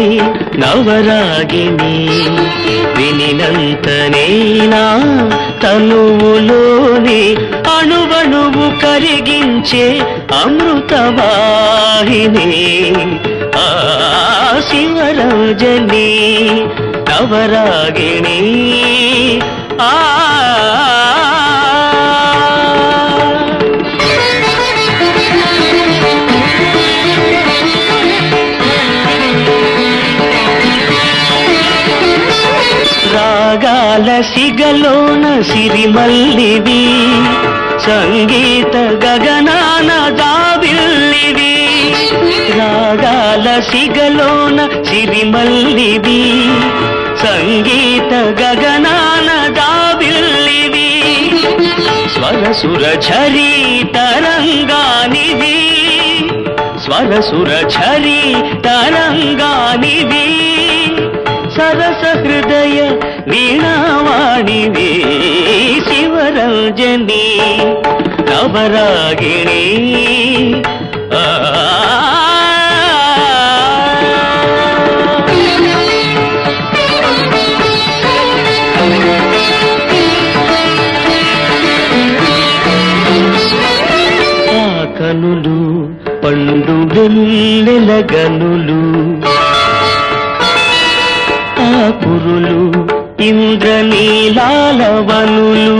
నవరాగిణి వినినంతనేనా తనువులోని అణువణువు కరిగించే అమృతవాహిని ఆ శివరాజని నవరాగిణి ఆ రాగాల సిగలోన సిరిమల్లివి సంగీత గగనాన దావిల్లివి రాగాల సిగలోన సిరిమల్లివి సంగీత గగనాన దావిల్లివి స్వరసుర ఝరీ తరంగానివి స్వరసుర ఝరీ తరంగానివి సరస హృదయ వీణావాణివి శివరంజని నవరాగిణి ఆ ఆ కనులు పండు వెన్నెల గనులు ఆ కురులు ఇంద్రనీలాల వనులు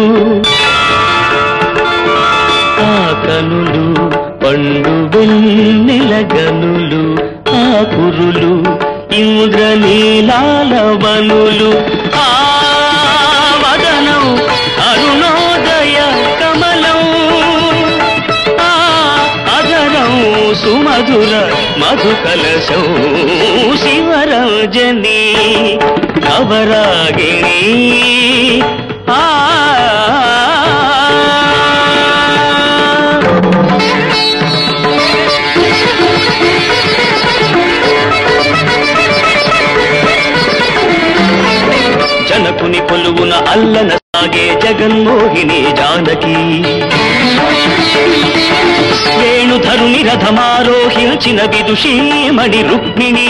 ఆ కనులు పండు వెన్నెల గనులు ఆ కురులు ఇంద్రనీలాల వనులు ఆ వదనం అరుణోదయ కమలం ఆ అధరం సుమధుర మధుకలశం శివరంజని నవరాగిణి ఆ జనకుని కొలువున అల్లన సాగే జగన్మోహిని జానకి వేణుధరుని రథమారోహించిన విదుషీమణి రుక్మిణి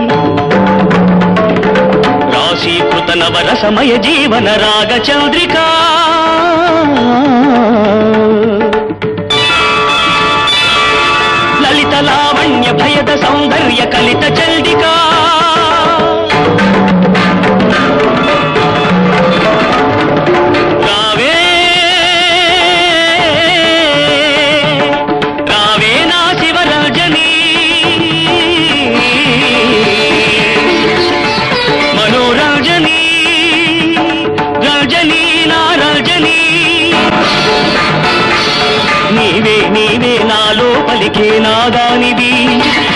రాశీకృత నవరసమయ జీవన రాగ చంద్రికా లలిత లావణ్య భయద సౌందర్య కలిత చండికా రావే రావే నా శివరాజని మనోరంజని రజనీ నా రజనీ నీవే నీవే నాలో పలికే నాదానివి